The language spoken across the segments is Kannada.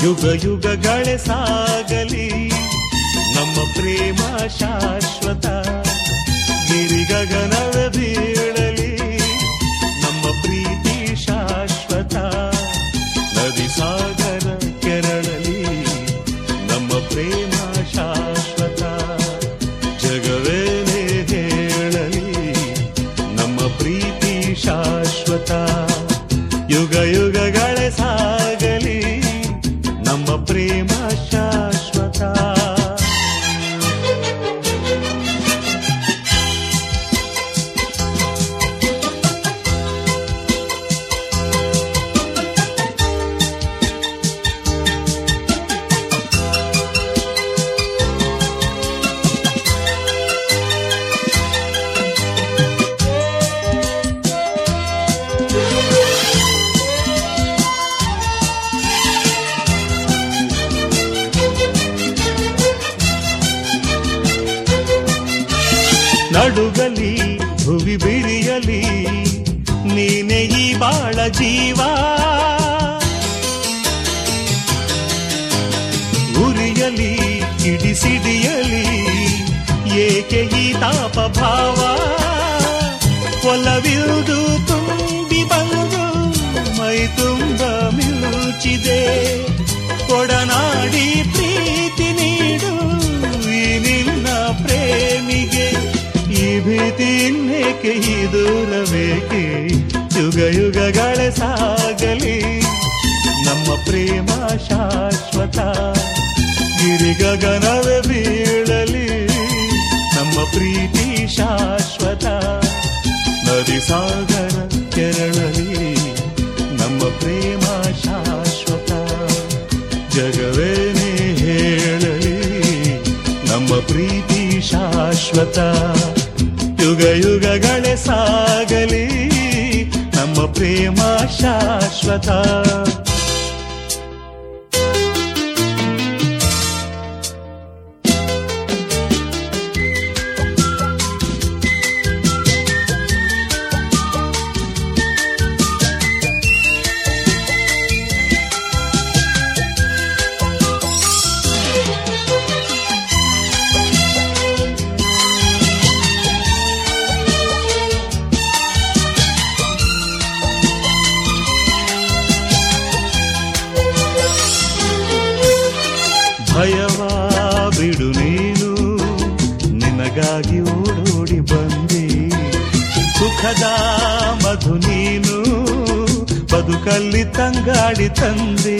ಯುಗ ಯುಗಗಳೇ ಸಾಗಲಿ ನಮ್ಮ ಪ್ರೇಮ ಶಾಶ್ವತ ಗಿರಿ ಗಗನವೇ ಬೀಳಲಿ ನಮ್ಮ ಪ್ರೀತಿ ಶಾಶ್ವತ ನದಿ ಸಾಗರ ಕೆರಳಲಿ ನಮ್ಮ ಪ್ರೇಮ ಶಾಶ್ವತ ಜಗವೇನೇ ಹೇಳಲಿ ನಮ್ಮ ಪ್ರೀತಿ ಶಾಶ್ವತ ಯುಗ ಯುಗಗಳೇ ಸಾಗಲಿ ನಮ್ಮ ಪ್ರೇಮ ಶಾಶ್ವತ ನಡುಗಲಿ ಭುವಿ ಬಿರಿಯಲಿ ನೀನೆ ಈ ಬಾಳ ಜೀವ ಉರಿಯಲಿ ಕಿಡಿಸಿಡಿಯಲಿ ಏಕೆ ಈ ತಾಪ ಭಾವ ಒಲವಿರುವುದು ತುಂಬಿ ಬಂದು ಮೈ ತುಂಬ ಮಿರುಚಿದೆ ಕೊಡನಾಡಿ ಪ್ರೀತಿ ನೀಡು ಈ ನಿನ್ನ ಪ್ರೇಮಿಗೆ ಈ ಭೀತಿ ಇನ್ನೇಕೆ ಈ ದೂರಬೇಕೆ ಯುಗ ಯುಗಗಳೇ ಸಾಗಲಿ ನಮ್ಮ ಪ್ರೇಮ ಶಾಶ್ವತ ಗಿರಿ ಗಗನವೇ ಬೀಳಲಿ ನಮ್ಮ ಪ್ರೀತಿ ಶಾಶ್ವತ ನದಿ ಸಾಗರ ಕೆರಳಲಿ ನಮ್ಮ ಪ್ರೇಮ ಶಾಶ್ವತ ಜಗವೇನೇ ಹೇಳಲಿ ನಮ್ಮ ಪ್ರೀತಿ ಶಾಶ್ವತ ಯುಗ ಯುಗಗಳೇ ಸಾಗಲಿ ನಮ್ಮ ಪ್ರೇಮ ಶಾಶ್ವತ ಭಯವ ಬಿಡು ನೀನು ನಿನಗಾಗಿ ಓಡೋಡಿ ಬಂದೆ ಸುಖದ ಮಧು ನೀನು ಬದುಕಲ್ಲಿ ತಂಗಾಡಿ ತಂದೆ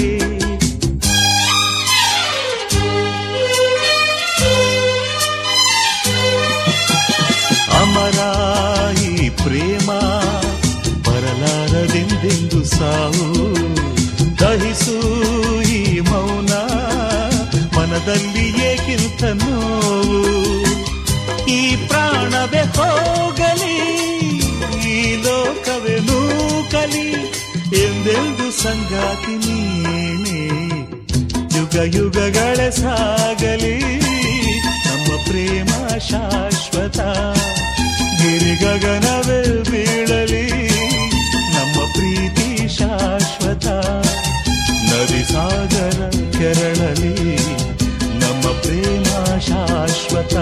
ಅಮರಾಯಿ ಪ್ರೇಮ ಬರಲಾರದೆಂದೆಂದು ಸಾವು ದಹಿಸು ಈ ಮೌನ ಮನದಲ್ಲಿ ಏಕಿಂತ ನೋವು ಈ ಪ್ರಾಣವೇ ಹೋಗಲಿ ಈ ಲೋಕವೇ ನೂಕಲಿ ಎಂದೆಂದು ಸಂಗಾತಿ ನೀನೇ ಯುಗ ಯುಗಗಳೇ ಸಾಗಲಿ ನಮ್ಮ ಪ್ರೇಮ ಶಾಶ್ವತ ಗಿರಿ ಗಗನವೇ ಬೀಳಲಿ ನಮ್ಮ ಪ್ರೀತಿ ಶಾಶ್ವತ ನದಿ ಸಾಗರ ಕೆರಳಲಿ ನಮ್ಮ ಪ್ರೇಮ ಶಾಶ್ವತ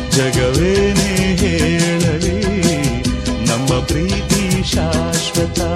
ಜಗವೇನೇ ಹೇಳಲಿ ನಮ್ಮ ಪ್ರೀತಿ ಶಾಶ್ವತ